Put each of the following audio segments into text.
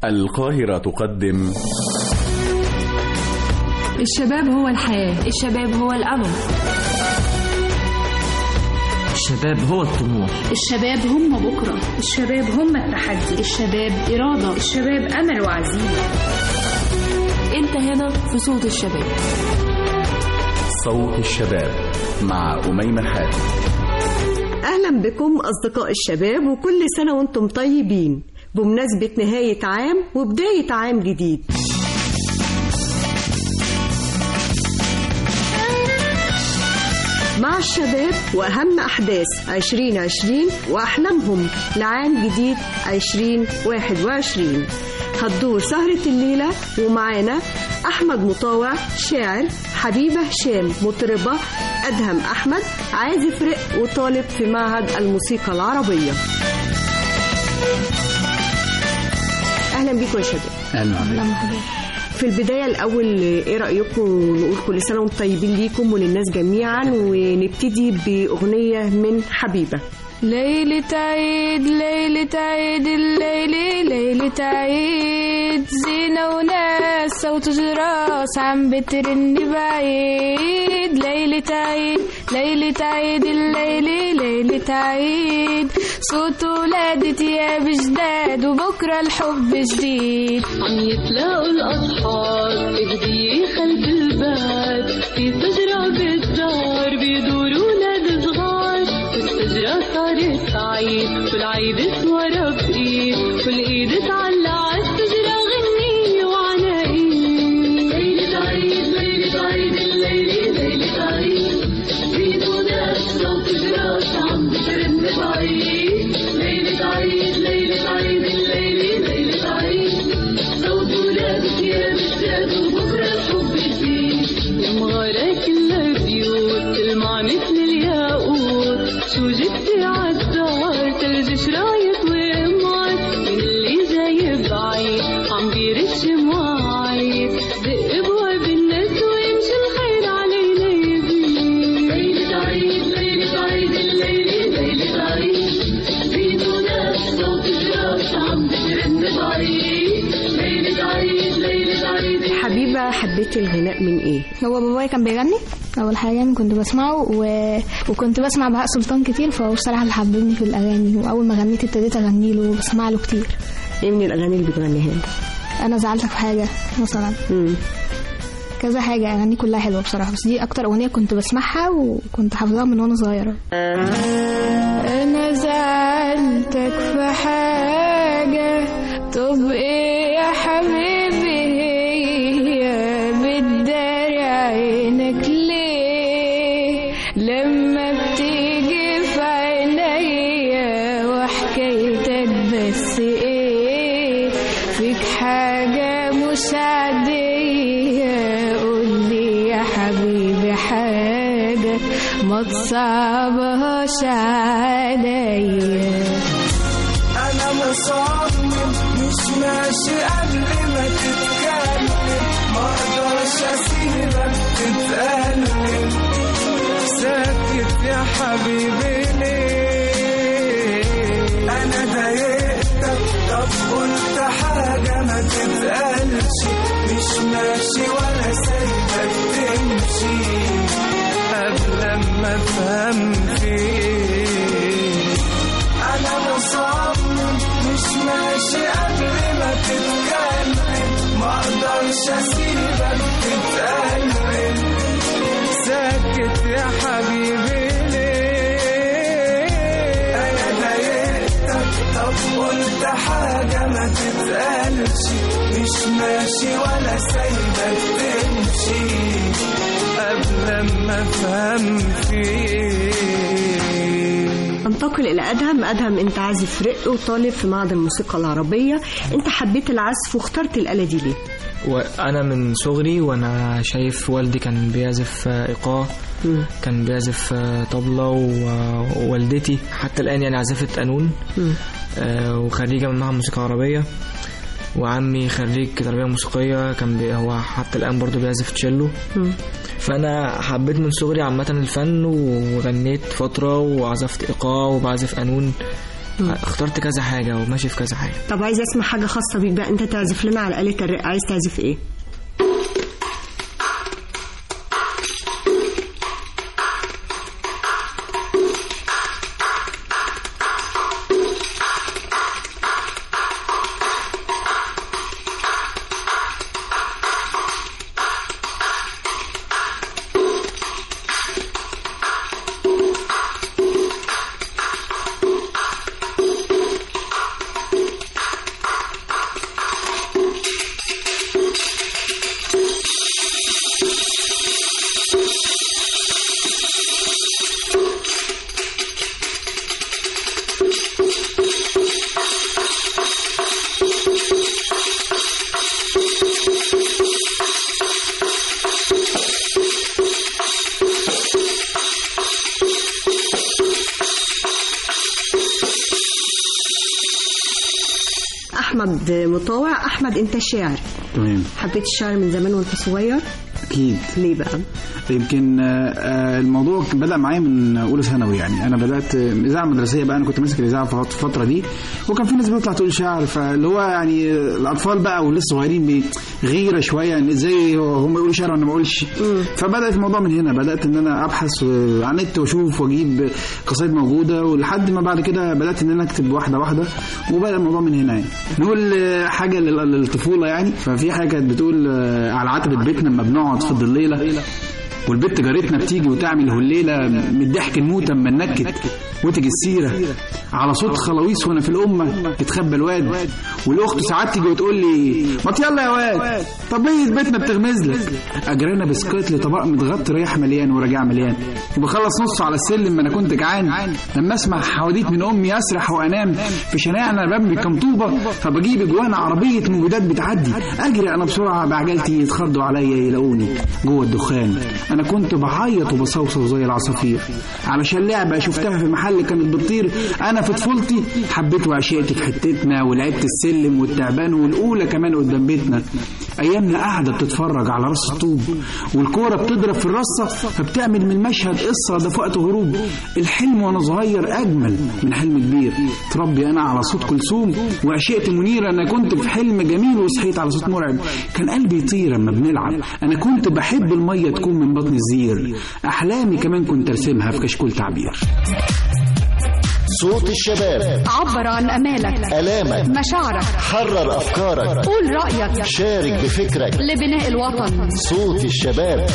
القاهرة تقدم الشباب هو الحياة الشباب هو الأمل الشباب هو الطموح الشباب هم بكرة الشباب هم التحدي الشباب إرادة الشباب أمل وعزيمة أنت هنا في صوت الشباب صوت الشباب مع أميمة حاتم أهلا بكم أصدقاء الشباب وكل سنة وانتم طيبين بمناسبة نهاية عام وبداية عام جديد مع الشباب وأهم أحداث 2020 وأحلامهم لعام جديد 2021 هتدور سهرة الليلة ومعانا أحمد مطاوع شاعر حبيبة هشام مطربة أدهم أحمد عازف رق وطالب في معهد الموسيقى العربية أهلا بيكم يا شباب أهلا في البداية الأول إيه رأيكم نقول كل سنة وانتم طيبين ليكم وللناس جميعا ونبتدي بأغنية من حبيبة ليلة عيد ليلة عيد الليلة ليلة عيد زينة وناس صوت جراس عم بترن بعيد ليلة عيد ليلة عيد الليلة ليلة عيد صوت ولادة يا بجداد وبكرة الحب جديد عم يتلاقوا الأصحاب في هدية خلف الباب في شجرة بالدار بيدوروا ولاد صغار والشجرة صارت عيد كل عيد اسمها بإيد كل إيد تعلق عالشجرة غنية وعلى إيد ليلة عيد ليلة عيد الليلة ليلة عيد بيد وناس صوت جراس عم بترن بعيد ليلة عيد ليلة عيد الليلة ليلة عيد صوت ولادك يا بجداد وبكرة الحب جديد المغارة كلها بيوت تلمع مثل الياقوت شو جبتي عالدار تلج شرايط وقمار من اللي جاي بعيد عم بيرش مواعيد دق بواب الناس ويمشي الخير علينا يزيد ليلة عيد ليلة عيد الليلة ليلة عيد بيد وناس صوت جراس عم بترن بعيد ليلة عيد ليلة عيد حبيبة حبيت الغناء من إيه؟ هو بابايا كان بيغني اول حاجه يعني كنت بسمعه و... وكنت بسمع بهاء سلطان كتير فهو بصراحه اللي حببني في الاغاني واول ما غنيت ابتديت اغني له وبسمع له كتير إيه من الأغاني اللي بتغنيها له؟ انا زعلتك في حاجه مثلا مم. كذا حاجه اغاني كلها حلوه بصراحه بس دي اكتر اغنيه كنت بسمعها وكنت حافظاها من وانا صغيره أنا زعلتك في حاجة طب إيه يا حبيبي هي بتداري عينك ليه لما بتيجي في عينيا وحكايتك بس إيه فيك حاجة مش عادية قولي يا حبيبي حاجة ما تصعبهاش عليا انا مصمم مش ماشي قبل ما تتكلم ما اقدرش اسيبك تتألم ساكت يا حبيبي ليه انا ضايقتك طب قلت حاجة ما تتقالش مش ماشي ولا سايبك تمشي قبل ما افهم فيك انا مصمم مش ماشي قبل ما تتكلم ما اقدرش اسيبك تتألم ساكت يا حبيبي ليه انا ضايقتك طب قلت حاجة ما تتقالش مش ماشي ولا سايبك تمشي قبل ما افهم فيك انتقل إلى أدهم أدهم أنت عازف رق وطالب في معهد الموسيقى العربية أنت حبيت العزف واخترت الآلة دي ليه؟ وانا من صغري وانا شايف والدي كان بيعزف آه، ايقاع مم. كان بيعزف آه، طبلة و- ووالدتي حتى الآن يعني عزفت قانون مم. آه، وخريجة من معهد موسيقى عربية وعمي خريج تربية موسيقية كان بي هو حتى الآن برضه بيعزف تشيلو مم. فأنا حبيت من صغري عامة الفن وغنيت فترة وعزفت إيقاع وبعزف قانون اخترت كذا حاجة وماشي في كذا حاجة طب عايز اسمع حاجه خاصه بيك بقى انت تعزف لنا على آلة الرق عايز تعزف ايه احمد مطاوع احمد انت شاعر تمام حبيت الشعر من زمان وانت صغير اكيد ليه بقى يمكن آه، آه، الموضوع بدا معايا من اولى ثانوي يعني انا بدات آه، اذاعه مدرسيه بقى انا كنت ماسك الاذاعه في الفتره دي وكان في ناس بتطلع تقول شعر فاللي هو يعني الاطفال بقى ولسه صغيرين غيره شويه ان ازاي هم يقولوا شعر وانا ما اقولش فبدات الموضوع من هنا بدات ان انا ابحث آه، على النت واشوف واجيب قصايد موجوده ولحد ما بعد كده بدات ان انا اكتب واحده واحده وبدا الموضوع من هنا يعني نقول آه، حاجه لل- للطفوله يعني ففي حاجه كانت بتقول آه، على عتبه بيتنا لما بنقعد في الضليله والبت جارتنا بتيجي وتعمل هليله من الضحك نموت اما ننكد وتجي السيره على صوت خلاويص وانا في الامه يتخبى الواد والاخت ساعات تيجي وتقول لي ما يلا يا واد طب ايه بيتنا بتغمز لك اجرينا بسكوت لطبق متغطي ريح مليان وراجع مليان وبخلص نصه على السلم ما انا كنت جعان لما اسمع حواديت من امي اسرح وانام في شناعنا بمبي كام طوبه فبجيب اجوان عربيه موجودات بتعدي اجري انا بسرعه بعجلتي يتخضوا عليا يلاقوني جوه الدخان انا كنت بعيط وبصوصو زي العصافير علشان لعبه شفتها في محل كانت بتطير انا في طفولتي حبيت وعشقت في حتتنا ولعبت السلم والتعبان والاولى كمان قدام بيتنا ايامنا قاعده بتتفرج على راس الطوب والكوره بتضرب في الرصه فبتعمل من المشهد قصه ده في وقت غروب الحلم وانا صغير اجمل من حلم كبير تربي انا على صوت كلثوم وعشقت منيره انا كنت في حلم جميل وصحيت على صوت مرعب كان قلبي يطير اما بنلعب انا كنت بحب الميه تكون من بطن الزير احلامي كمان كنت ارسمها في كشكول تعبير صوت الشباب عبر عن أمالك آلامك مشاعرك حرر أفكارك قول رأيك شارك بفكرك لبناء الوطن صوت الشباب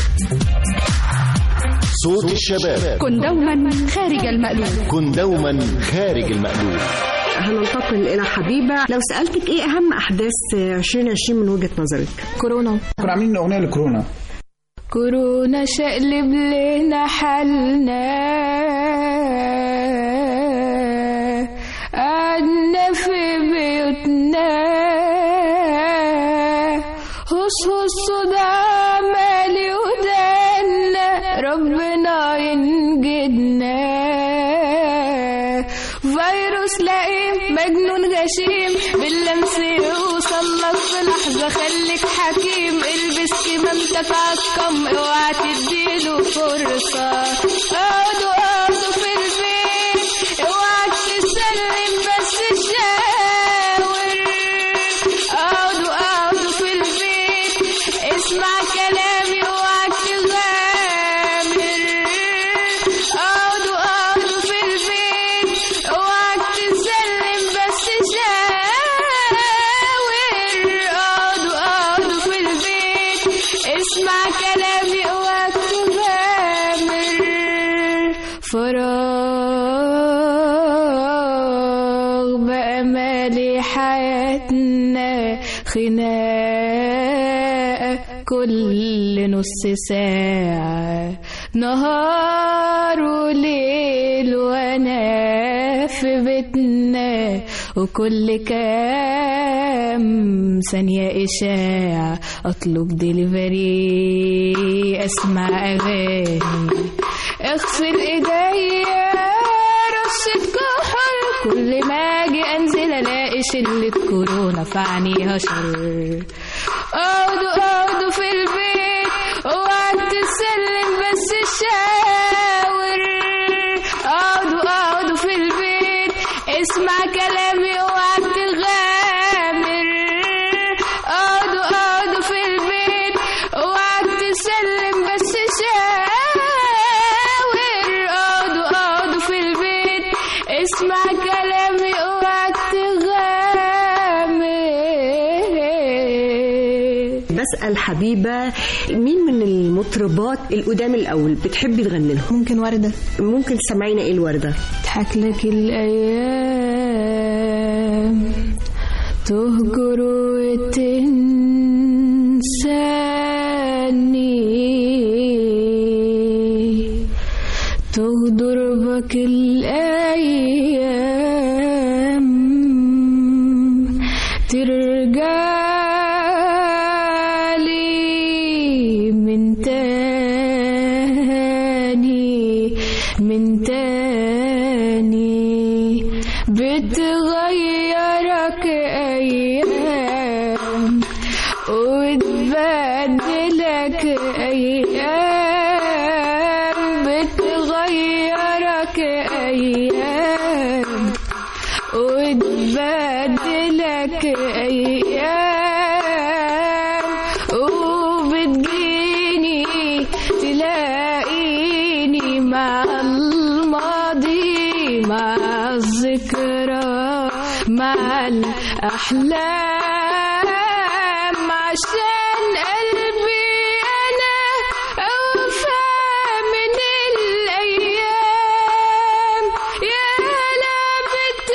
صوت الشباب كن دوما خارج المألوف كن دوما خارج المألوف هننتقل الى حبيبه لو سالتك ايه اهم احداث 2020 من وجهه نظرك كورونا كنا عاملين اغنيه لكورونا كورونا شقلب لنا حالنا قعدنا في بيوتنا هص هص صداع مالي ودنا ربنا ينجدنا فيروس لئيم مجنون غشيم باللمس يوصل لك في لحظة خليك حكيم البس كمامتك عالكم اوعى تديله فرصة اقعدوا اقعدوا في البيت اوعى تسلم بس شاور اقعدوا اقعدوا في البيت اسمع كلامي اوعى تغامر اقعدوا اقعدوا في البيت اوعى تسلم بس شاور اقعدوا اقعدوا في البيت اسمع كلامي اوعى تغامر فراغ بأمالي حياتنا خناقة كل نص ساعة نهار وليل وانا في بيتنا وكل كام ثانية إشاعة أطلب ديليفري أسمع أغاني اغسل ايديا رشة كحول كل ما اجي انزل الاقي شلة كورونا في عينيها شر اقعدوا اقعدوا في البيت اوعى تسلم بس شاور اقعدوا اقعدوا في البيت اسمع بسأل حبيبة مين من المطربات القدام الأول بتحبي تغني لهم؟ ممكن وردة ممكن تسمعينا إيه الوردة؟ تضحك لك الأيام تهجر وتنساني تغدر بك الأيام ترجع لي من تاني من تاني بتغيرك أيام وتبدلك أيام بتغيرك أيام وتبدلك أيام وبتجيني تلاقيني مع الماضي مع الذكرى مع الأحلام عشان قلبي أنا أوفى من الأيام يا لعبة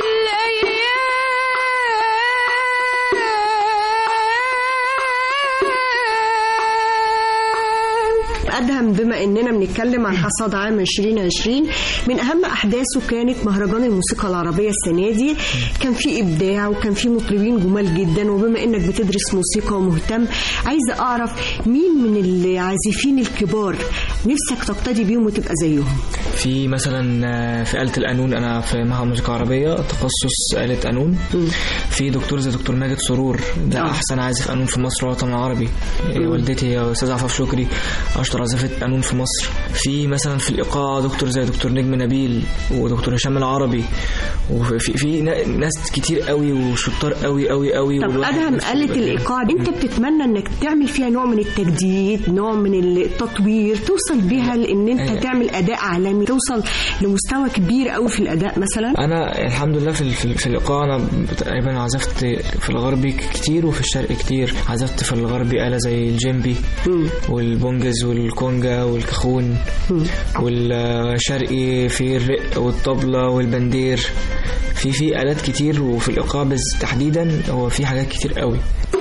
أدهم بما إننا بنتكلم عن حصاد عام 2020 من أهم أحداثه كانت مهرجان الموسيقى العربية السنة دي كان في إبداع وكان في مطربين جمال جدا وبما إنك بتدرس موسيقى ومهتم عايزة أعرف مين من العازفين الكبار نفسك تقتدي بيهم وتبقى زيهم في مثلا آه، في آلة القانون أنا في معهد موسيقى عربية تخصص آلة قانون في دكتور زي دكتور ماجد سرور ده أحسن عازف قانون في مصر والوطن العربي مم. والدتي هي أستاذ عفاف شكري أشطر عازفة قانون في مصر في مثلا في الإيقاع دكتور زي دكتور نجم نبيل ودكتور هشام العربي وفي في نا- ناس كتير قوي وشطار قوي قوي قوي طب والواحد أدهم نفسه آلة يبقى كده. الإيقاع دي أنت بتتمنى إنك تعمل فيها نوع من التجديد نوع من التطوير توصل بيها لإن أنت أيوة. تعمل أداء عالمي توصل لمستوى كبير قوي في الأداء مثلا انا الحمد لله في ال- في, ال- في الايقاع انا تقريبا عزفت في الغربي كتير وفي الشرق كتير عزفت في الغربي آلة زي الجيمبي والبونجز والكونجا والكخون والشرقي في الرق والطبلة والبندير في في آلات كتير وفي الإيقاع بس تحديدا هو في حاجات كتير قوي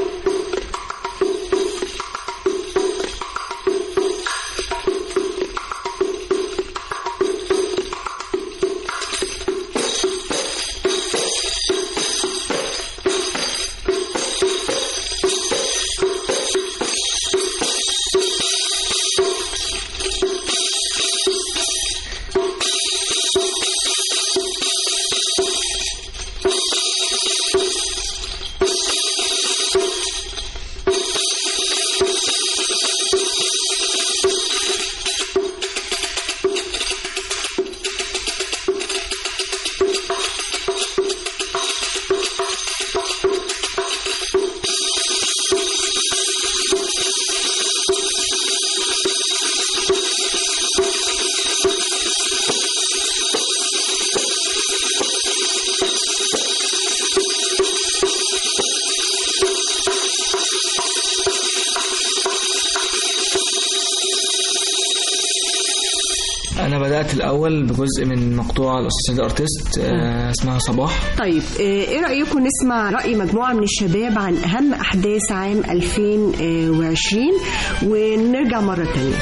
أنا بدأت الأول بجزء من مقطوعة الأستاذ ارتست آه اسمها صباح طيب آه، ايه رأيكم نسمع رأي مجموعة من الشباب عن أهم أحداث عام 2020 ونرجع مرة تانية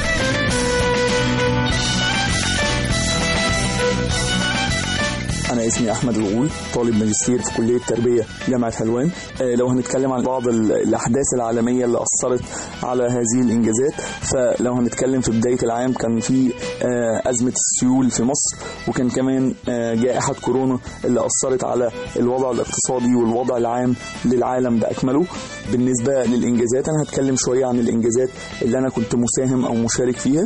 أنا اسمي أحمد الغول طالب ماجستير في كلية تربية جامعة حلوان آه، لو هنتكلم عن بعض ال- الأحداث العالمية اللي أثرت على هذه الإنجازات فلو هنتكلم في بداية العام كان في آه، أزمة السيول في مصر وكان كمان آه، جائحة كورونا اللي أثرت على الوضع الاقتصادي والوضع العام للعالم بأكمله بالنسبة للإنجازات أنا هتكلم شوية عن الإنجازات اللي أنا كنت مساهم أو مشارك فيها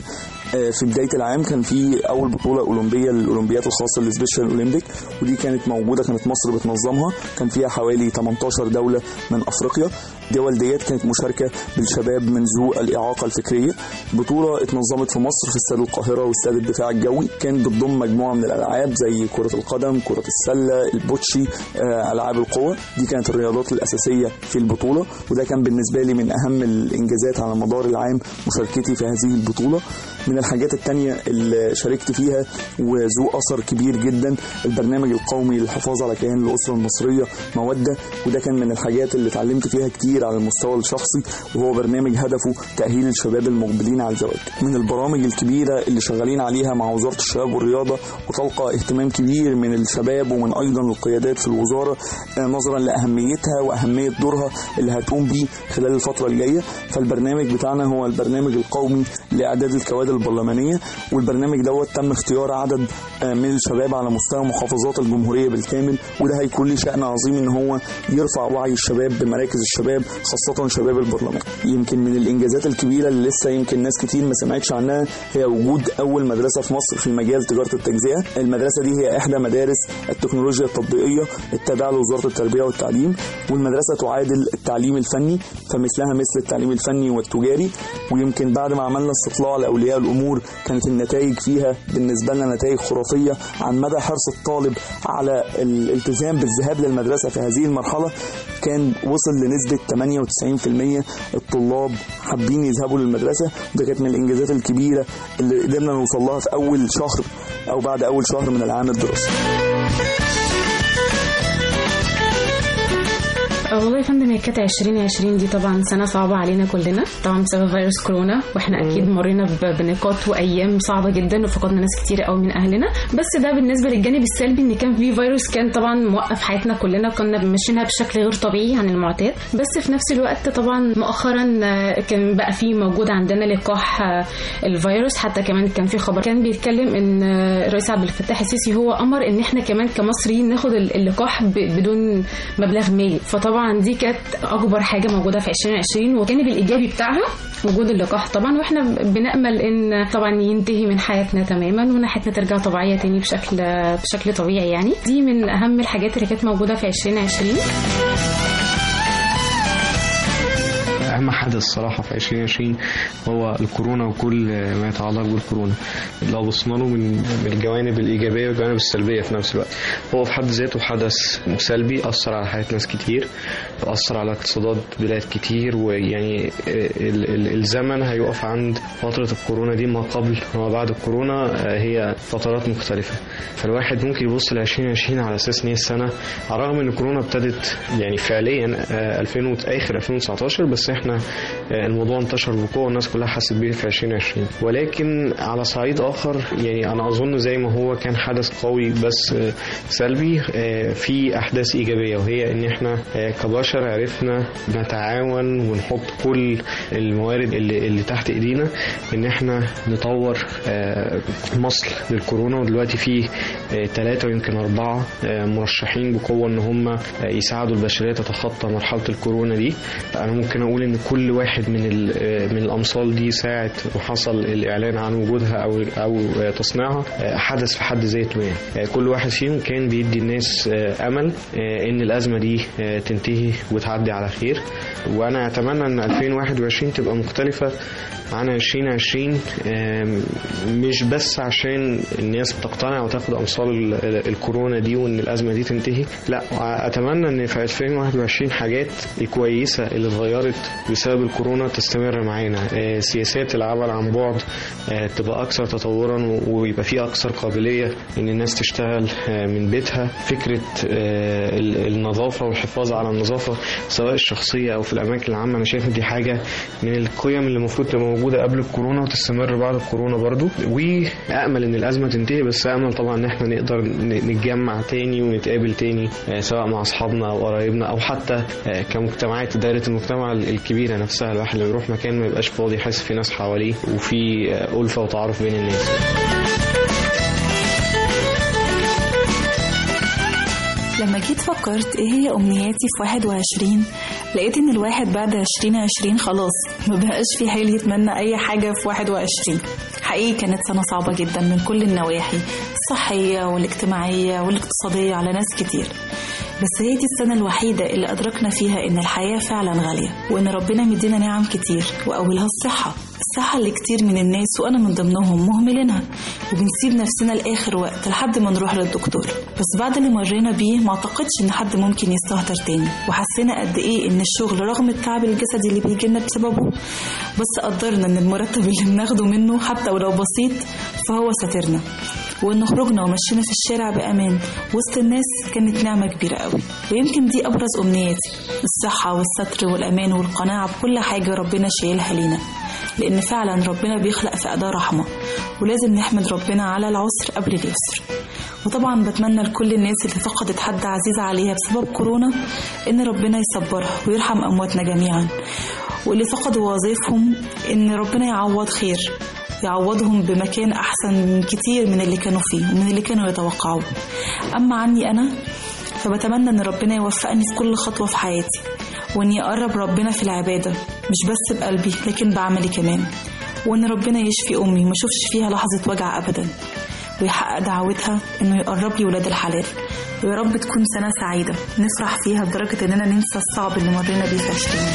آه، في بدايه العام كان في اول بطوله اولمبيه للاولمبيات الخاصه للسبيشال اولمبيك ودي كانت موجوده كانت مصر بتنظمها كان فيها حوالي 18 دوله من افريقيا الدول ديت كانت مشاركه بالشباب من ذو الاعاقه الفكريه بطوله اتنظمت في مصر في استاد القاهره واستاد الدفاع الجوي كانت بتضم مجموعه من الالعاب زي كره القدم كره السله البوتشي آه، العاب القوه دي كانت الرياضات الاساسيه في البطوله وده كان بالنسبه لي من اهم الانجازات على مدار العام مشاركتي في هذه البطوله من الحاجات التانية اللي شاركت فيها وذو أثر كبير جدا البرنامج القومي للحفاظ على كيان الأسرة المصرية مودة وده كان من الحاجات اللي اتعلمت فيها كتير على المستوى الشخصي وهو برنامج هدفه تأهيل الشباب المقبلين على الزواج من البرامج الكبيرة اللي شغالين عليها مع وزارة الشباب والرياضة وتلقى اهتمام كبير من الشباب ومن أيضا القيادات في الوزارة آه، نظرا لأهميتها وأهمية دورها اللي هتقوم بيه خلال الفترة الجاية فالبرنامج بتاعنا هو البرنامج القومي لإعداد الكوادر البرلمانية والبرنامج دوت تم اختيار عدد آه، من الشباب على مستوى محافظات الجمهورية بالكامل وده هيكون ليه شأن عظيم ان هو يرفع وعي الشباب بمراكز الشباب خاصة شباب البرلمان يمكن من الإنجازات الكبيرة اللي لسه يمكن ناس كتير ما سمعتش عنها هي وجود أول مدرسة في مصر في مجال تجارة التجزئة المدرسة دي هي إحدى مدارس التكنولوجيا التطبيقية التابعة لوزارة التربية والتعليم والمدرسة تعادل التعليم الفني فمثلها مثل التعليم الفني والتجاري ويمكن بعد ما عملنا استطلاع لأولياء الأمور كانت النتائج فيها بالنسبة لنا نتائج خرافية عن مدى حرص الطالب على الالتزام بالذهاب للمدرسة في هذه المرحلة كان وصل لنسبة 98% الطلاب حابين يذهبوا للمدرسة وده كانت من الإنجازات الكبيرة اللي قدرنا نوصل لها في أول شهر أو بعد أول شهر من العام الدراسي والله يا فندم هي كانت 2020 دي طبعا سنه صعبه علينا كلنا طبعا بسبب فيروس كورونا واحنا اكيد مرينا ب- بنقاط وايام صعبه جدا وفقدنا ناس كتير قوي من اهلنا بس ده بالنسبه للجانب السلبي ان كان في فيروس كان طبعا موقف حياتنا كلنا كنا ماشيينها بشكل غير طبيعي عن المعتاد بس في نفس الوقت طبعا مؤخرا آه، كان بقى في موجود عندنا لقاح آه، الفيروس حتى كمان كان في خبر كان بيتكلم ان آه، الرئيس عبد الفتاح السيسي هو امر ان احنا كمان كمصريين ناخد ال- اللقاح ب- بدون مبلغ مالي فطبعا دي كانت اكبر حاجه موجوده في 2020 والجانب الايجابي بتاعها وجود اللقاح طبعا واحنا بنامل ان طبعا ينتهي من حياتنا تماما وان حياتنا ترجع طبيعيه تاني بشكل بشكل طبيعي يعني دي من اهم الحاجات اللي كانت موجوده في 2020 اهم حدث الصراحه في 2020 هو الكورونا وكل ما يتعلق بالكورونا لو بصينا له من من الجوانب الايجابيه والجوانب السلبيه في نفس الوقت هو في حد ذاته حدث سلبي اثر على حياه ناس كتير اثر على اقتصادات بلاد كتير ويعني ال- ال- الزمن هيقف عند فتره الكورونا دي ما قبل وما بعد الكورونا هي فترات مختلفه فالواحد ممكن يبص ل 2020 على اساس ان هي السنه على الرغم ان الكورونا ابتدت يعني فعليا آه، 2000 وت- اخر 2019 بس احنا آه، الموضوع انتشر بقوه والناس كلها حست بيه في 2020 ولكن على صعيد اخر يعني انا اظن زي ما هو كان حدث قوي بس آه، سلبي آه، في احداث ايجابيه وهي ان احنا آه، كبشر عرفنا نتعاون ونحط كل الموارد اللي, اللي تحت ايدينا ان احنا نطور آه، مصل للكورونا ودلوقتي في ثلاثة ويمكن أربعة آه، مرشحين بقوة إن هم آه، يساعدوا البشرية تتخطى مرحلة الكورونا دي أنا ممكن أقول إن كل واحد من ال- آه، من الأمثال دي ساعة وحصل الإعلان عن وجودها أو أو آه، تصنيعها آه، حدث في حد ذاته يعني آه، كل واحد فيهم كان بيدي الناس آه، أمل آه، إن الأزمة دي آه، تنتهي وتعدي على خير وأنا أتمنى إن 2021 تبقى مختلفة عن 2020 آم، مش بس عشان الناس تقتنع وتاخد امثال ال- ال- الكورونا دي وان الازمه دي تنتهي لا اتمنى ان في 2021 حاجات الكويسه اللي اتغيرت بسبب الكورونا تستمر معانا آه، سياسات العمل عن بعد آه، تبقى اكثر تطورا و- ويبقى في اكثر قابليه ان الناس تشتغل آه، من بيتها فكره آه، ال- النظافه والحفاظ على النظافه سواء الشخصيه او في الاماكن العامه انا شايف إن دي حاجه من القيم اللي المفروض تبقى موجوده قبل الكورونا وتستمر بعد الكورونا برضو وامل ان الازمه تنتهي بس امل طبعا ان احنا نقدر ن- نتجمع تاني ونتقابل تاني آه، سواء مع اصحابنا او قرايبنا او حتى آه، كمجتمعات دايره المجتمع ال- الكبيره نفسها الواحد لما يروح مكان ما يبقاش فاضي حاسس في ناس حواليه وفي آه، الفه وتعارف بين الناس لما جيت فكرت ايه هي امنياتي في 21 لقيت ان الواحد بعد 2020 خلاص ما بقاش في حيل يتمنى اي حاجة في 21 حقيقي كانت سنة صعبة جدا من كل النواحي الصحية والاجتماعية والاقتصادية على ناس كتير بس هي دي السنة الوحيدة اللي أدركنا فيها إن الحياة فعلا غالية وإن ربنا مدينا نعم كتير وأولها الصحة الصحة اللي كتير من الناس وأنا من ضمنهم مهملينها وبنسيب نفسنا لآخر وقت لحد ما نروح للدكتور بس بعد اللي مرينا بيه ما أعتقدش إن حد ممكن يستهتر تاني وحسينا قد إيه إن الشغل رغم التعب الجسدي اللي بيجيلنا بسببه بس قدرنا إن المرتب اللي بناخده منه حتى ولو بسيط فهو ساترنا وإن خروجنا ومشينا في الشارع بأمان وسط الناس كانت نعمة كبيرة قوي ويمكن دي أبرز أمنياتي الصحة والستر والأمان والقناعة بكل حاجة ربنا شايلها لينا لأن فعلا ربنا بيخلق في أداة رحمة ولازم نحمد ربنا على العسر قبل اليسر وطبعا بتمنى لكل الناس اللي فقدت حد عزيز عليها بسبب كورونا إن ربنا يصبرها ويرحم أمواتنا جميعا واللي فقدوا وظيفهم إن ربنا يعوض خير يعوضهم بمكان أحسن من كتير من اللي كانوا فيه ومن اللي كانوا يتوقعوه أما عني أنا فبتمنى إن ربنا يوفقني في كل خطوة في حياتي وإني أقرب ربنا في العبادة مش بس بقلبي لكن بعملي كمان وإن ربنا يشفي أمي ما شوفش فيها لحظة وجع أبدا ويحقق دعوتها إنه يقرب لي ولاد الحلال ويا رب تكون سنة سعيدة نفرح فيها لدرجة إننا ننسى الصعب اللي مرينا بيه في عشرين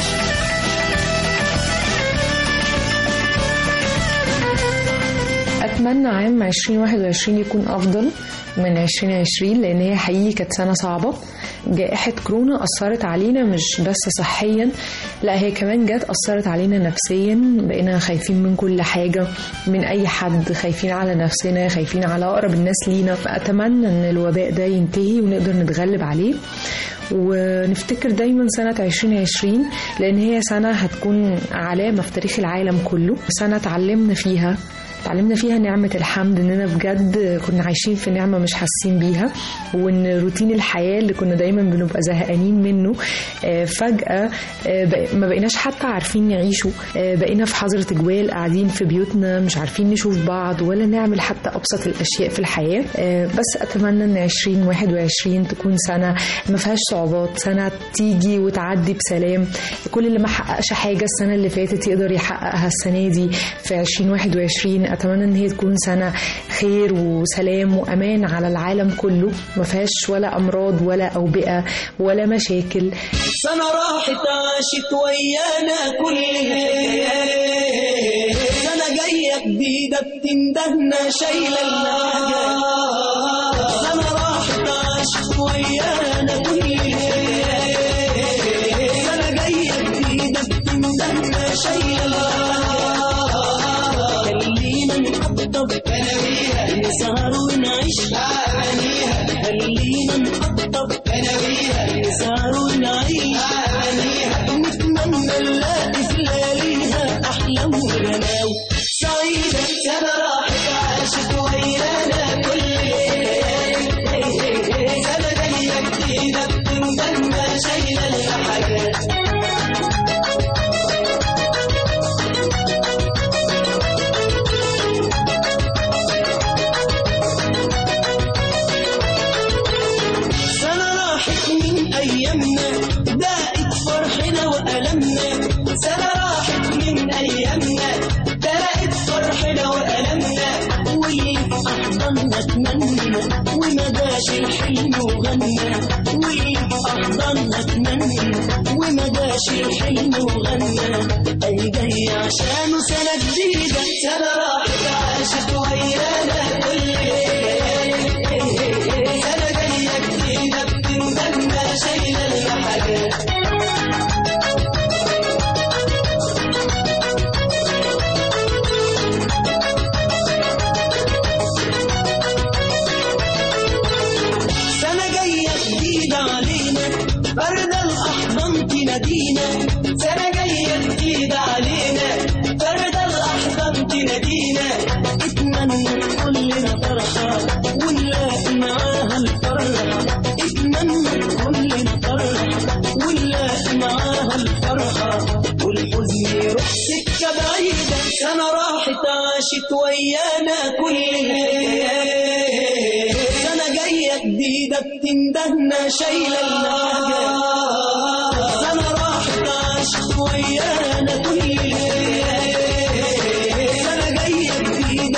أتمنى عام 2021 يكون أفضل من 2020 لأن هي حقيقي كانت سنة صعبة جائحة كورونا أثرت علينا مش بس صحيا لا هي كمان جت أثرت علينا نفسيا بقينا خايفين من كل حاجة من أي حد خايفين على نفسنا خايفين على أقرب الناس لينا فأتمنى أن الوباء ده ينتهي ونقدر نتغلب عليه ونفتكر دايما سنة 2020 لأن هي سنة هتكون علامة في تاريخ العالم كله سنة اتعلمنا فيها اتعلمنا فيها نعمة الحمد اننا بجد كنا عايشين في نعمة مش حاسين بيها وان روتين الحياة اللي كنا دايما بنبقى زهقانين منه آه، فجأة آه، بق- ما بقيناش حتى عارفين نعيشه آه، بقينا في حظر تجوال قاعدين في بيوتنا مش عارفين نشوف بعض ولا نعمل حتى أبسط الأشياء في الحياة آه، بس أتمنى ان 2021 تكون سنة ما فيهاش صعوبات سنة تيجي وتعدي بسلام كل اللي ما حققش حاجة السنة اللي فاتت يقدر يحققها السنة دي في 2021 أتمنى إن هي تكون سنة خير وسلام وأمان على العالم كله ما فيهاش ولا أمراض ولا أوبئة ولا مشاكل سنة راحت عاشت ويانا كل ليل سنة جاية جديدة بتندهنا شايلة الحاجة سنة راحت عاشت ويانا كل ليل سنة جاية جديدة بتندهنا شايلة الحاجة خلينا نقطب بناويها نسهر ونعيش أغانيها خلينا نقطب بناويها نسهر ونعيش أغانيها نتمنى نلاقي في لياليها أحلام وغناوي سعيدة سنة راحت عاشت ويانا كل ليل سنة جاية جديدة بتندمنا شايلة الحاجات سنة راحت من أيامنا داقت فرحنا وألمنا سنة راحت من أيامنا داقت فرحنا وألمنا واللي في أحضاننا اتمنى وما داش الحلم وغنى واللي في أحضاننا اتمنى وما داش الحلم وغنى أي جاي عشانه سنة جديدة سنة راحت عاشت ويانا كل ليل سنة جاية جديدة بتندمنا شايلة الحاجات سنة جاية جديدة علينا برد الأحضان تنادينا سنة جاية جديدة علينا برد الأحضان تنادينا اتمنى كلنا فرحة ونلاقي معاها الفرحة اتمنى كلنا فرحة ونلاقي معاها الفرحة والحزن يروح سكة بعيدة سنة راحت عاشت ويانا كل ليل سنة جاية جديدة بتندهنا شايلة الحاجة سنة راحت عاشت ويانا كل ليل سنة جاية جديدة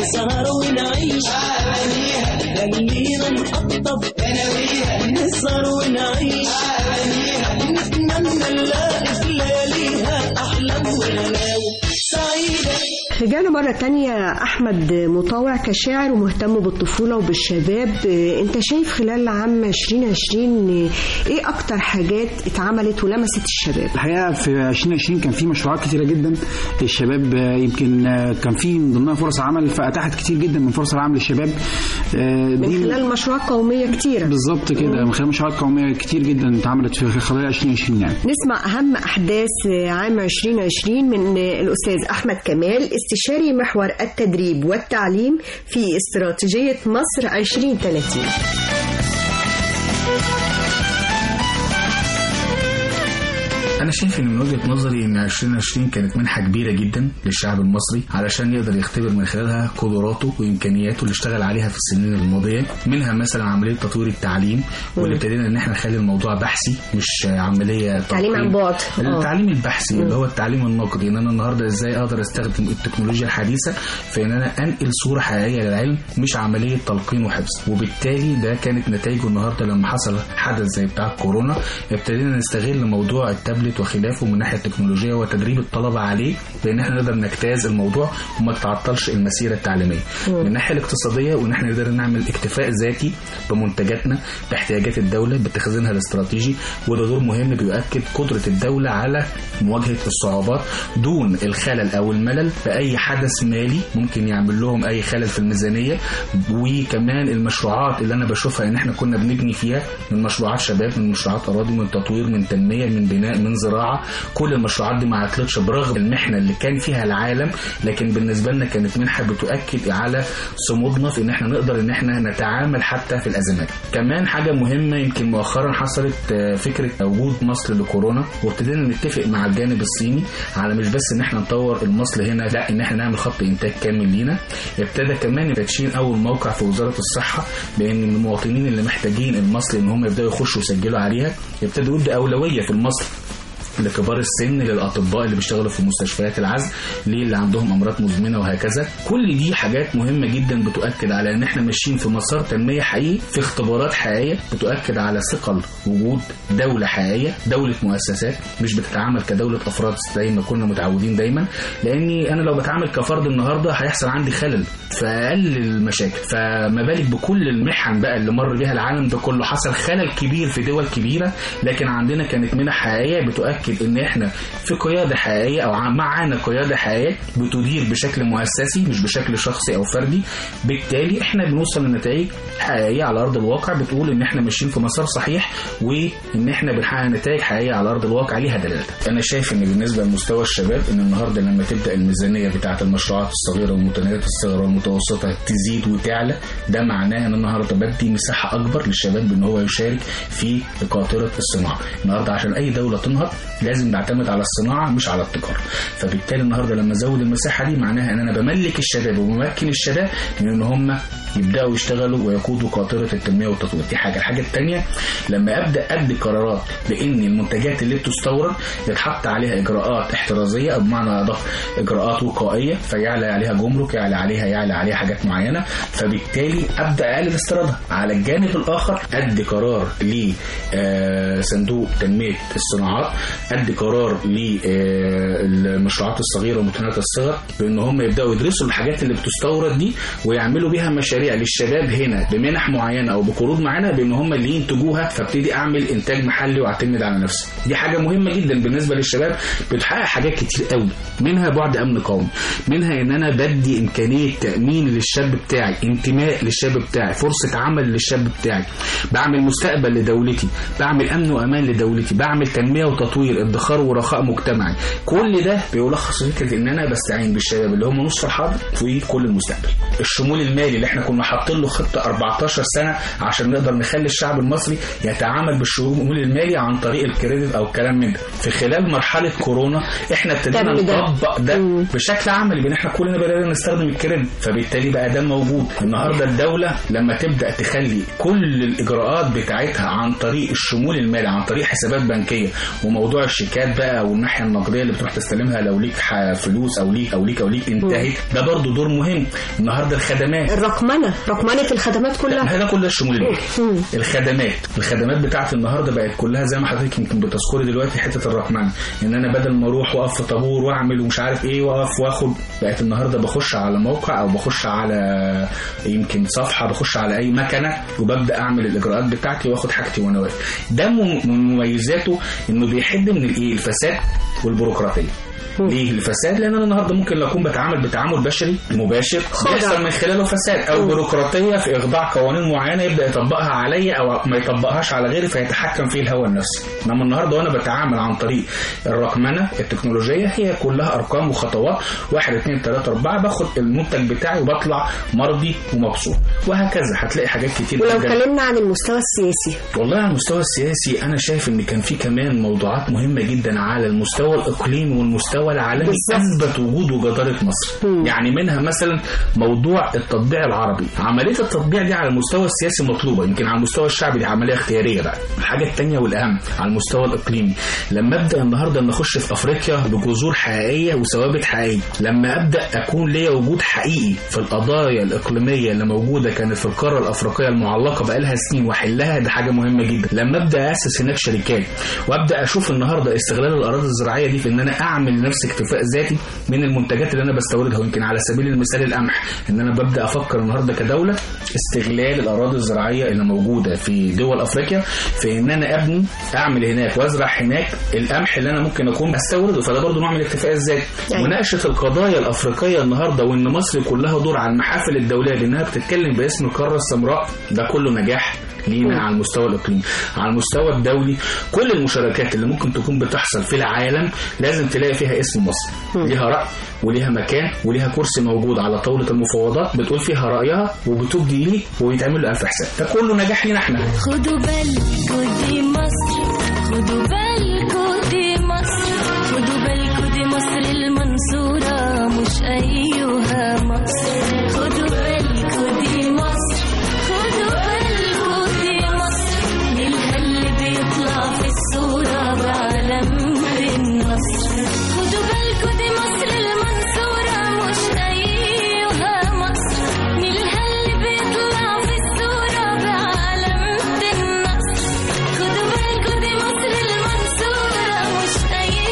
نسهر ونعيش خلينا نقطب نسهر ونعيش نتمنى نلاقي في لياليها أحلام وغلاوي سعيدة رجعنا مرة تانية أحمد مطاوع كشاعر ومهتم بالطفولة وبالشباب آه، أنت شايف خلال عام 2020 آه، إيه أكتر حاجات اتعملت ولمست الشباب؟ الحقيقه في 2020 كان في مشروعات كتيره جدا للشباب آه، يمكن آه، كان في من ضمنها فرص عمل فاتاحت كتير جدا من فرص العمل للشباب آه، من دي خلال مشروعات قومية كتيرة بالظبط كده من خلال مشروعات قوميه كتير جدا اتعملت في خلال 2020 يعني نسمع أهم أحداث عام 2020 من الأستاذ أحمد كمال استشاري محور التدريب والتعليم في استراتيجية مصر 2030 انا شايف ان من وجهه نظري ان 2020 كانت منحه كبيره جدا للشعب المصري علشان يقدر يختبر من خلالها قدراته وامكانياته اللي اشتغل عليها في السنين الماضيه منها مثلا عمليه تطوير التعليم واللي ابتدينا ان احنا نخلي الموضوع بحثي مش عمليه تعليم عن بعد آه. التعليم البحثي اللي هو التعليم النقدي ان انا النهارده ازاي اقدر استخدم التكنولوجيا الحديثه في ان انا انقل صوره حقيقيه للعلم مش عمليه تلقين وحفظ وبالتالي ده كانت نتائجه النهارده لما حصل حدث زي بتاع كورونا ابتدينا نستغل موضوع التابلت وخلافه من ناحيه التكنولوجيا وتدريب الطلبه عليه بان احنا نقدر نجتاز الموضوع وما تتعطلش المسيره التعليميه من الناحيه الاقتصاديه وان احنا نقدر نعمل اكتفاء ذاتي بمنتجاتنا باحتياجات الدوله باتخاذها الاستراتيجي وده دور مهم بيؤكد قدره الدوله على مواجهه الصعوبات دون الخلل او الملل باي حدث مالي ممكن يعمل لهم اي خلل في الميزانيه وكمان المشروعات اللي انا بشوفها ان احنا كنا بنبني فيها من مشروعات شباب من مشروعات اراضي من تطوير من تنميه من بناء من زراعه كل المشروعات دي ما عطلتش برغم المحنه اللي كان فيها العالم لكن بالنسبه لنا كانت منحه بتؤكد على صمودنا في ان احنا نقدر ان احنا نتعامل حتى في الازمات كمان حاجه مهمه يمكن مؤخرا حصلت آه، فكره وجود مصل لكورونا وابتدينا نتفق مع الجانب الصيني على مش بس ان احنا نطور المصل هنا لا ان احنا نعمل خط انتاج كامل لينا ابتدى كمان تدشين اول موقع في وزاره الصحه بان المواطنين اللي محتاجين المصل ان هم يبداوا يخشوا يسجلوا عليها يبتدوا يدوا اولويه في المصل لكبار السن للاطباء اللي بيشتغلوا في مستشفيات العزل للي عندهم امراض مزمنه وهكذا كل دي حاجات مهمه جدا بتؤكد على ان احنا ماشيين في مسار تنميه حقيقي في اختبارات حقيقيه بتؤكد على ثقل وجود دوله حقيقيه دوله مؤسسات مش بتتعامل كدوله افراد زي ما كنا متعودين دايما لاني انا لو بتعامل كفرد النهارده هيحصل عندي خلل في اقل المشاكل فما بالك بكل المحن بقى اللي مر بيها العالم ده كله حصل خلل كبير في دول كبيره لكن عندنا كانت منح حقيقيه بتؤكد ان احنا في قياده حقيقيه او معانا قياده حقيقيه بتدير بشكل مؤسسي مش بشكل شخصي او فردي بالتالي احنا بنوصل لنتائج حقيقيه على ارض الواقع بتقول ان احنا ماشيين في مسار صحيح وان احنا بنحقق نتائج حقيقيه على ارض الواقع ليها دلاله انا شايف ان بالنسبه لمستوى الشباب ان النهارده لما تبدا الميزانيه بتاعه المشروعات الصغيره والمتناهيه الصغر والمتوسطه تزيد وتعلى ده معناه ان النهارده بدي مساحه اكبر للشباب ان هو يشارك في قاطره الصناعه النهارده عشان اي دوله تنهض لازم تعتمد على الصناعه مش على التجاره فبالتالي النهارده لما ازود المساحه دي معناها ان انا بملك الشباب وبمكن الشباب من ان هم يبداوا يشتغلوا ويقودوا قاطره التنميه والتطوير دي حاجه الحاجه الثانيه لما ابدا ادي قرارات بان المنتجات اللي بتستورد يتحط عليها اجراءات احترازيه او بمعنى ادق اجراءات وقائيه فيعلى عليها جمرك يعلى عليها يعلى عليها حاجات معينه فبالتالي ابدا اقلل استيرادها على الجانب الاخر ادي قرار لصندوق تنميه الصناعات ادي قرار للمشروعات الصغيره ومتناهيه الصغر بان هم يبداوا يدرسوا الحاجات اللي بتستورد دي ويعملوا بيها مشاريع للشباب هنا بمنح معينه او بقروض معينه بان هم اللي ينتجوها فابتدي اعمل انتاج محلي واعتمد على نفسي دي حاجه مهمه جدا بالنسبه للشباب بتحقق حاجات كتير قوي منها بعد امن قومي منها ان انا بدي امكانيه تامين للشاب بتاعي انتماء للشاب بتاعي فرصه عمل للشاب بتاعي بعمل مستقبل لدولتي بعمل امن وامان لدولتي بعمل تنميه وتطوير ادخار ورخاء مجتمعي كل ده بيلخص فكره ان انا بستعين بالشباب اللي هم نصف الحاضر في كل المستقبل الشمول المالي اللي احنا كنا حاطين له خطه 14 سنه عشان نقدر نخلي الشعب المصري يتعامل بالشمول المالي عن طريق الكريدت او الكلام من ده في خلال مرحله كورونا احنا ابتدينا تم ده. نطبق ده بشكل عملي بان احنا كلنا بدانا نستخدم الكريدت فبالتالي بقى ده موجود النهارده الدوله لما تبدا تخلي كل الاجراءات بتاعتها عن طريق الشمول المالي عن طريق حسابات بنكيه وموضوع الشيكات بقى والناحيه النقديه اللي بتروح تستلمها لو ليك ح- فلوس او ليك او ليك او ليك انتهت ده برضو دور مهم النهارده الخدمات الرقمنه رقمنه الخدمات كلها هذا كله الشمول المالي الخدمات الخدمات بتاعت النهارده بقت كلها زي ما حضرتك يمكن بتذكري دلوقتي حته الرقمنه ان انا بدل ما اروح واقف في طابور واعمل ومش عارف ايه واقف واخد بقت النهارده بخش على موقع او بخش على يمكن صفحه بخش على اي مكنه وببدا اعمل الاجراءات بتاعتي واخد حاجتي وانا واقف ده من من مميزاته انه بيحد من الايه الفساد والبيروقراطيه ليه الفساد لان انا النهارده ممكن اكون بتعامل بتعامل بشري مباشر خدع. بيحصل من خلاله فساد او بيروقراطيه في اخضاع قوانين معينه يبدا يطبقها عليا او ما يطبقهاش على غيري فيتحكم فيه الهوى النفسي انما النهارده وانا بتعامل عن طريق الرقمنه التكنولوجيه هي كلها ارقام وخطوات واحد اثنين ثلاثه اربعه باخد المنتج بتاعي وبطلع مرضي ومبسوط وهكذا هتلاقي حاجات كتير ولو جدا اتكلمنا عن المستوى السياسي والله على المستوى السياسي انا شايف ان كان في كمان موضوعات مهمه جدا على المستوى الاقليمي والمستوى العالمي اثبت وجود وجداره مصر يعني منها مثلا موضوع التطبيع العربي عمليه التطبيع دي على المستوى السياسي مطلوبه يمكن على المستوى الشعبي دي عمليه اختياريه بقى الحاجه الثانيه والاهم على المستوى الاقليمي لما ابدا النهارده ان اخش في افريقيا بجذور حقيقيه وثوابت حقيقيه لما ابدا اكون ليا وجود حقيقي في القضايا الاقليميه اللي موجوده كانت في القاره الافريقيه المعلقه بقالها سنين واحلها ده حاجه مهمه جدا لما ابدا اسس هناك شركات وابدا اشوف النهارده استغلال الاراضي الزراعيه دي في ان انا اعمل لنفسي اكتفاء ذاتي من المنتجات اللي انا بستوردها ويمكن على سبيل المثال القمح ان انا ببدا افكر النهارده كدوله استغلال الاراضي الزراعيه اللي موجوده في دول افريقيا في ان انا ابني اعمل هناك وازرع هناك القمح اللي انا ممكن اكون استورده فده برضه نوع من الاكتفاء الذاتي أيوة. مناقشه القضايا الافريقيه النهارده وان مصر كلها دور على المحافل الدوليه بانها بتتكلم باسم القاره السمراء ده كله نجاح لينا على المستوى الاقليمي على المستوى الدولي كل المشاركات اللي ممكن تكون بتحصل في العالم لازم تلاقي فيها اسم مصر ليها راي وليها مكان وليها كرسي موجود على طاوله المفاوضات بتقول فيها رايها وبتبدي ليه ويتعمل له الف حساب ده كله نجاح لينا احنا خدوا بالكوا دي مصر خدوا بالكوا دي مصر خدوا بالكوا دي مصر المنصورة مش أيها مصر خدوا بالكوا دي مصر خدوا بالكوا دي مصر نيلها اللي بيطلع في الصورة بعلم النصر خدوا بالكوا دي مصر المنصورة مش أيها مصر نيلها اللي بيطلع في الصورة بعلم النصر خدوا بالكوا دي مصر المنصورة مش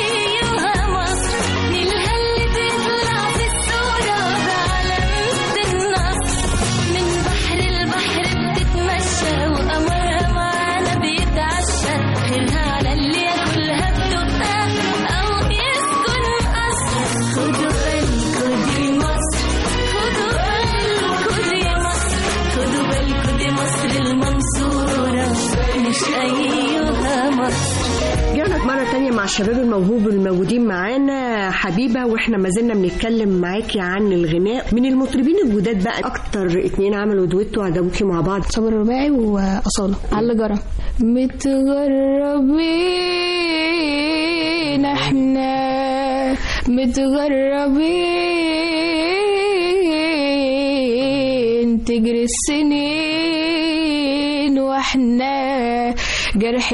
أيها مصر نيلها اللي بيطلع في الصورة بعلم النصر من بحر البحر بتتمشى وقمرها معانا بيتعشى خيرها على اللي ياكلها بدقها أو يسكن قصر خدوا بالكوا دي مصر خدوا بالكوا دي مصر خدوا بالكوا دي مصر المنصورة مش أيها مصر رجعنا مرة تانية مع الشباب الموهوب الموجودين معانا حبيبة واحنا ما زلنا بنتكلم معاكي عن الغناء من المطربين الجداد بقى اكتر اتنين عملوا دويتو عجبوكي مع بعض صابر الرباعي وأصالة على اللي جرى متغربين احنا متغربين تجري السنين واحنا جرح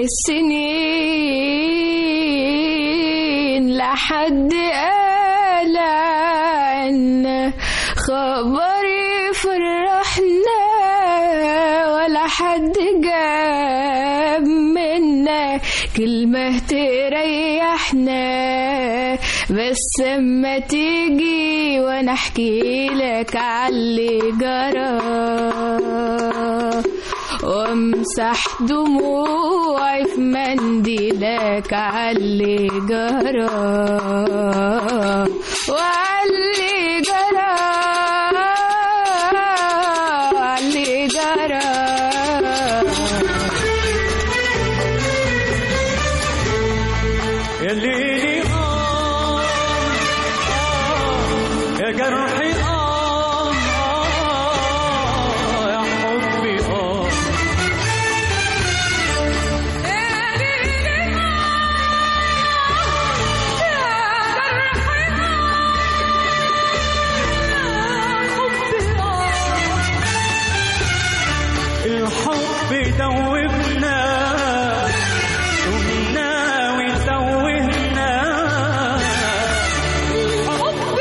السنين لحد قال عنا خبر يفرحنا ولا حد جاب منا كلمة تريحنا بس اما تيجي وانا احكي لك عاللي جرى وامسح دموعي في منديلك عاللي جرى وعاللي جرى عاللي جرى يا ليلي آه آه يا جرحي آه آه دوبنا تهنا وتوهنا الحب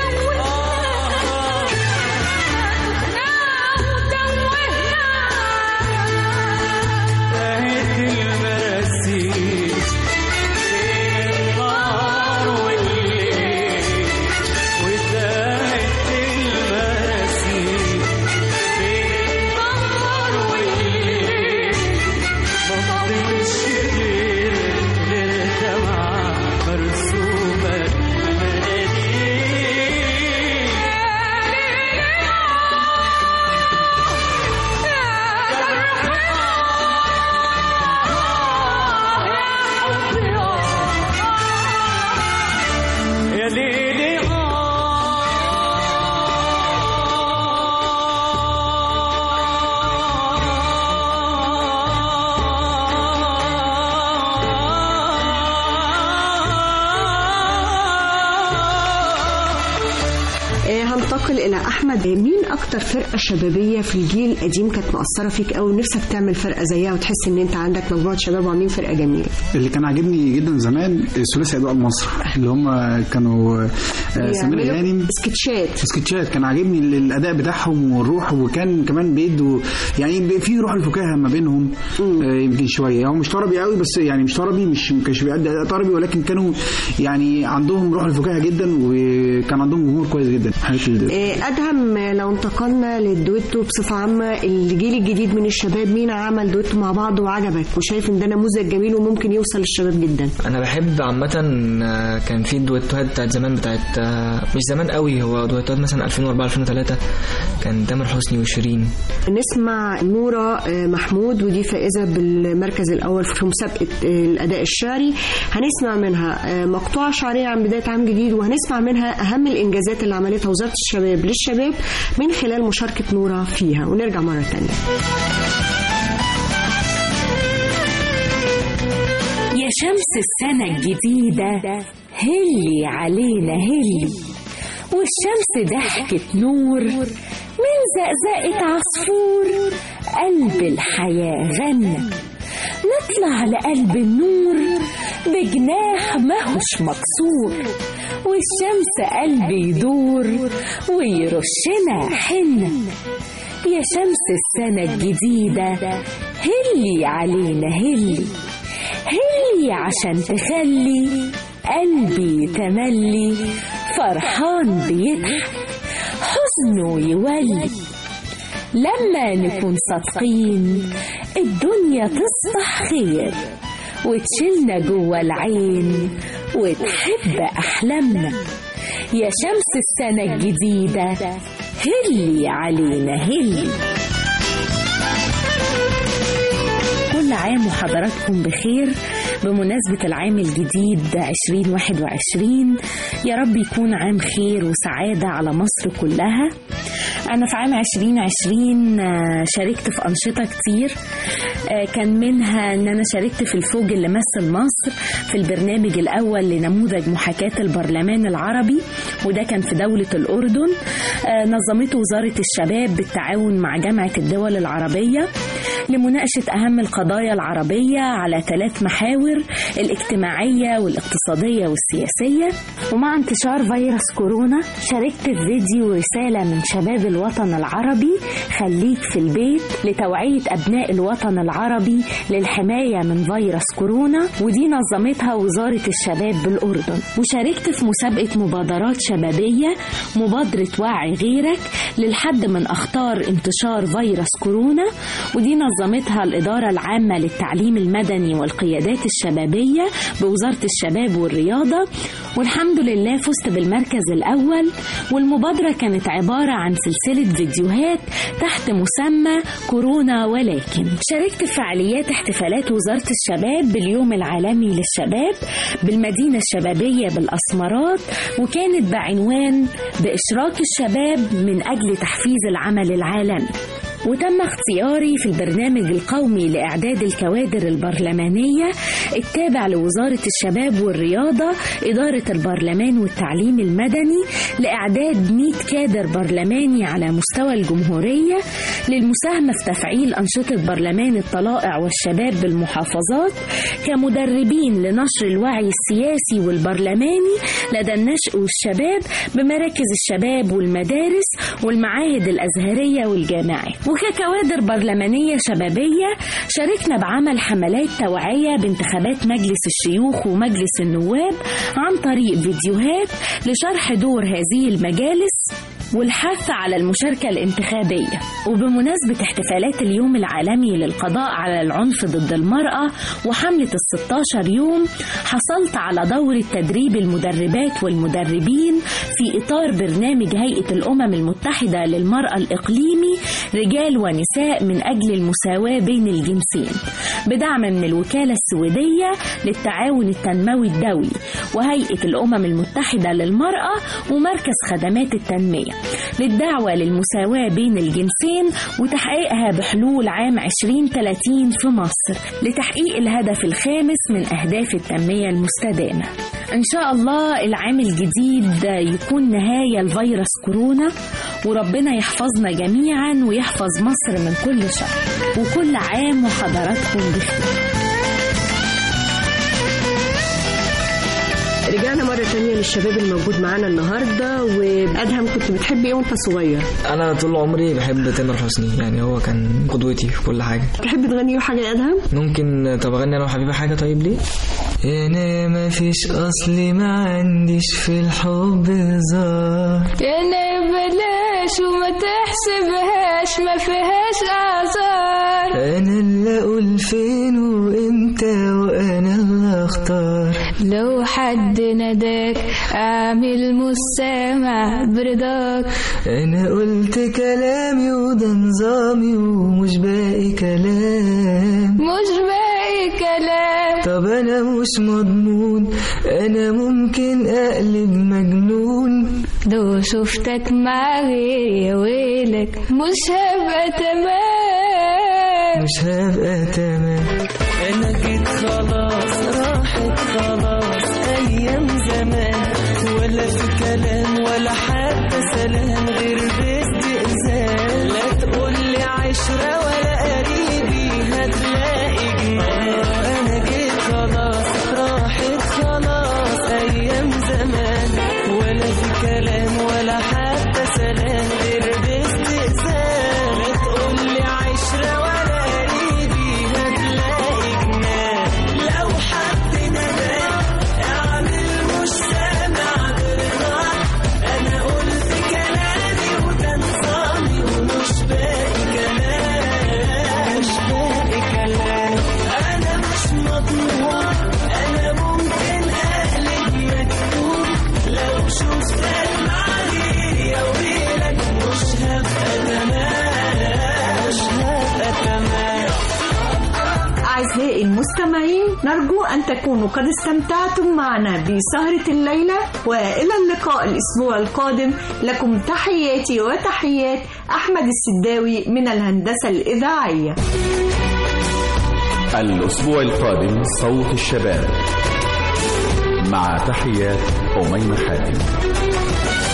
تاهت المراسيل بين النهار والليل وتاهت المراسيل بين النهار والليل ما فضلش غير غير دمعة مرسومة يا ليلي آه، هنتقل الى احمد مين اكتر فرقه شبابيه في الجيل القديم كانت مؤثره فيك قوي ونفسك تعمل فرقه زيها وتحس ان انت عندك مجموعه شباب وعاملين فرقه جميله اللي كان عاجبني جدا زمان ثلاثي اضواء المسرح اللي هم كانوا آه، سمير بيعملوا غانم سكتشات سكتشات كان عاجبني ال- الاداء بتاعهم والروح وكان كمان بيدوا يعني بي- في روح الفكاهه ما بينهم آه، يمكن شويه هو مش طربي قوي بس يعني مش طربي مش ما كانش بيأدي اداء طربي ولكن كانوا يعني عندهم روح الفكاهه جدا وكان عندهم جمهور كويس جدا حاجات ال- آه، ادهم آه، لو انتقلنا للدويتو بصفه عامه الجيل الجديد من الشباب مين عمل دويتو مع بعض وعجبك وشايف ان ده نموذج جميل وممكن يوصل للشباب جدا انا بحب عامه آه، كان في الدويتوهات بتاعت زمان بتاعت آه، مش زمان قوي هو دويتوهات مثلا 2004 2003 كان تامر حسني وشيرين نسمع نورة آه، محمود ودي فائزة بالمركز الأول في مسابقة آه، الأداء الشعري هنسمع منها آه، مقطوعة شعرية عن بداية عام جديد وهنسمع منها أهم الإنجازات اللي عملتها وزارة الشباب للشباب من خلال مشاركة نورة فيها ونرجع مرة تانية يا شمس السنة الجديدة هلي علينا هلي والشمس ضحكت نور من زقزقة عصفور قلب الحياة غنى نطلع لقلب النور بجناح ماهوش مكسور والشمس قلبي يدور ويرشنا حنة يا شمس السنة الجديدة هلي علينا هلي هلي عشان تخلي قلبي تملي فرحان بيضحك حزنه يولي لما نكون صادقين الدنيا تصبح خير وتشيلنا جوا العين وتحب أحلامنا يا شمس السنة الجديدة هلي علينا هلي كل عام وحضراتكم بخير بمناسبة العام الجديد 2021 يا رب يكون عام خير وسعادة على مصر كلها أنا في عام 2020 آه، شاركت في أنشطة كتير آه، كان منها أن أنا شاركت في الفوج اللي مثل مصر في البرنامج الأول لنموذج محاكاة البرلمان العربي وده كان في دولة الأردن آه، نظمته وزارة الشباب بالتعاون مع جامعة الدول العربية لمناقشة أهم القضايا العربية على ثلاث محاور الاجتماعية والاقتصادية والسياسية ومع انتشار فيروس كورونا شاركت في فيديو رسالة من شباب الوطن العربي خليك في البيت لتوعية أبناء الوطن العربي للحماية من فيروس كورونا ودي نظمتها وزارة الشباب بالأردن وشاركت في مسابقة مبادرات شبابية مبادرة وعي غيرك للحد من أخطار انتشار فيروس كورونا ودي نظمتها الإدارة العامة للتعليم المدني والقيادات الشبابية بوزارة الشباب والرياضة والحمد لله فزت بالمركز الأول والمبادرة كانت عبارة عن سلسلة فيديوهات تحت مسمى كورونا ولكن شاركت في فعاليات احتفالات وزارة الشباب باليوم العالمي للشباب بالمدينة الشبابية بالأسمرات وكانت بعنوان بإشراك الشباب من أجل تحفيز العمل العالمي وتم اختياري في البرنامج القومي لإعداد الكوادر البرلمانية التابع لوزارة الشباب والرياضة إدارة البرلمان والتعليم المدني لإعداد 100 كادر برلماني على مستوى الجمهورية للمساهمة في تفعيل أنشطة برلمان الطلائع والشباب بالمحافظات كمدربين لنشر الوعي السياسي والبرلماني لدى النشء والشباب بمراكز الشباب والمدارس والمعاهد الأزهرية والجامعات وككوادر برلمانية شبابية شاركنا بعمل حملات توعية بانتخابات مجلس الشيوخ ومجلس النواب عن طريق فيديوهات لشرح دور هذه المجالس والحث على المشاركة الانتخابية وبمناسبة احتفالات اليوم العالمي للقضاء على العنف ضد المرأة وحملة الستاشر يوم حصلت على دورة تدريب المدربات والمدربين في إطار برنامج هيئة الأمم المتحدة للمرأة الإقليمي رجال ونساء من أجل المساواة بين الجنسين بدعم من الوكالة السويدية للتعاون التنموي الدولي وهيئة الأمم المتحدة للمرأة ومركز خدمات التنمية للدعوة للمساواة بين الجنسين وتحقيقها بحلول عام 2030 في مصر لتحقيق الهدف الخامس من أهداف التنمية المستدامة إن شاء الله العام الجديد يكون نهاية لفيروس كورونا وربنا يحفظنا جميعا ويحفظ مصر من كل شر وكل عام وحضراتكم بخير رجعنا مرة تانية للشباب الموجود معانا النهاردة وأدهم كنت بتحب إيه وأنت صغير؟ انا طول عمري بحب تامر حسني يعني هو كان قدوتي في كل حاجه تحب تغني له حاجة يا أدهم؟ ممكن طب اغني انا وحبيبه حاجه طيب ليه انا ما فيش اصلي ما عنديش في الحب هزار انا بلاش وما تحسبهاش ما فيهاش اعذار انا اللي اقول فين وامتى وانا اللي اختار لو حد ناداك اعمل مستمع برضاك انا قلت كلامي وده نظامي ومش باقي كلام مش باقي كلام طب انا مش مضمون انا ممكن اقلب مجنون لو شفتك مع غيري يا ويلك مش هبقى تمام مش هبقى تمام انا جيت خلاص راحت خلاص ايام زمان ولا في كلام ولا حتى سلام غير باستئذان لا تقول لي عشرة ولا قريبي هتلاقي جنان انا جيت خلاص راحت خلاص ايام زمان ولا في كلام ولا حتى سلام غير باستئذان لا تقول لي عشرة ولا قريبي هتلاقي جنان لو حد نداك اعمل مش سامع برضاك انا قلت كلامي وده نظامي ومش باقي كلام مش باقي كلام انا مش مضمون انا ممكن اقلب مكتوب لو شفتك معي يا ويلك مش هبقى تمام مش هبقى تمام أعزائي المستمعين نرجو أن تكونوا قد استمتعتم معنا بسهرة الليلة وإلى اللقاء الأسبوع القادم لكم تحياتي وتحيات أحمد السداوي من الهندسة الإذاعية الأسبوع القادم صوت الشباب مع تحيات أميمة حاتم